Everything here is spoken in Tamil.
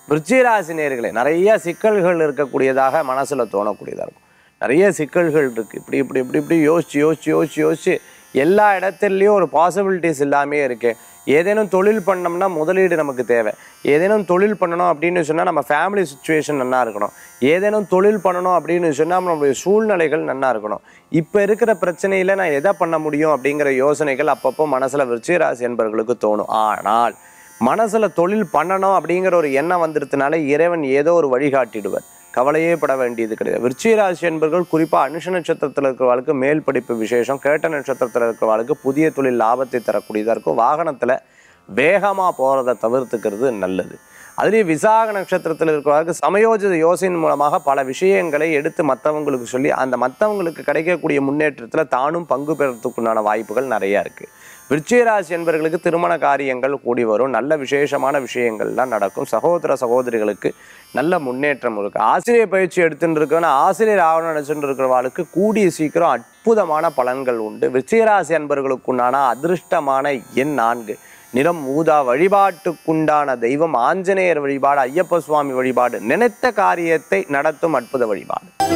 விருச்சிகராசி நேர்களே நிறைய சிக்கல்கள் இருக்கக்கூடியதாக மனசுல தோணக்கூடியதாக இருக்கும் நிறைய சிக்கல்கள் இருக்கு இப்படி இப்படி இப்படி இப்படி யோசிச்சு யோசிச்சு யோசிச்சு யோசிச்சு எல்லா இடத்துலையும் ஒரு பாசிபிலிட்டிஸ் இல்லாமே இருக்கு ஏதேனும் தொழில் பண்ணோம்னா முதலீடு நமக்கு தேவை ஏதேனும் தொழில் பண்ணணும் அப்படின்னு சொன்னால் நம்ம ஃபேமிலி சுச்சுவேஷன் நல்லா இருக்கணும் ஏதேனும் தொழில் பண்ணணும் அப்படின்னு சொன்னால் நம்மளுடைய சூழ்நிலைகள் நல்லா இருக்கணும் இப்போ இருக்கிற பிரச்சனையில் நான் எதை பண்ண முடியும் அப்படிங்கிற யோசனைகள் அப்பப்போ மனசில் விருச்சிகராசி என்பவர்களுக்கு தோணும் ஆனால் மனசில் தொழில் பண்ணணும் அப்படிங்கிற ஒரு எண்ணம் வந்துடுறதுனால இறைவன் ஏதோ ஒரு வழிகாட்டிடுவார் கவலையே பட வேண்டியது கிடையாது விருச்சிகராசி என்பர்கள் குறிப்பாக அனுஷ நட்சத்திரத்தில் இருக்கிறவர்களுக்கு மேல் படிப்பு விசேஷம் கேட்ட நட்சத்திரத்தில் இருக்கிறவர்களுக்கு புதிய தொழில் லாபத்தை தரக்கூடியதாக இருக்கும் வாகனத்தில் வேகமாக போகிறத தவிர்த்துக்கிறது நல்லது அதுலேயும் விசாக நட்சத்திரத்தில் இருக்கிறவர்களுக்கு சமயோஜித யோசனையின் மூலமாக பல விஷயங்களை எடுத்து மற்றவங்களுக்கு சொல்லி அந்த மற்றவங்களுக்கு கிடைக்கக்கூடிய முன்னேற்றத்தில் தானும் பங்கு பெறத்துக்குண்டான வாய்ப்புகள் நிறையா இருக்குது விருச்சிகராசி என்பவர்களுக்கு திருமண காரியங்கள் கூடி வரும் நல்ல விசேஷமான விஷயங்கள்லாம் நடக்கும் சகோதர சகோதரிகளுக்கு நல்ல முன்னேற்றம் இருக்கு ஆசிரியர் பயிற்சி எடுத்துட்டு இருக்கவன ஆசிரியர் ஆகணும் நினைச்சுட்டு இருக்கிறவாளுக்கு கூடிய சீக்கிரம் அற்புதமான பலன்கள் உண்டு விருச்சிகராசி அன்பர்களுக்குண்டான அதிர்ஷ்டமான எண் நான்கு நிறம் ஊதா வழிபாட்டுக்குண்டான தெய்வம் ஆஞ்சநேயர் வழிபாடு ஐயப்ப சுவாமி வழிபாடு நினைத்த காரியத்தை நடத்தும் அற்புத வழிபாடு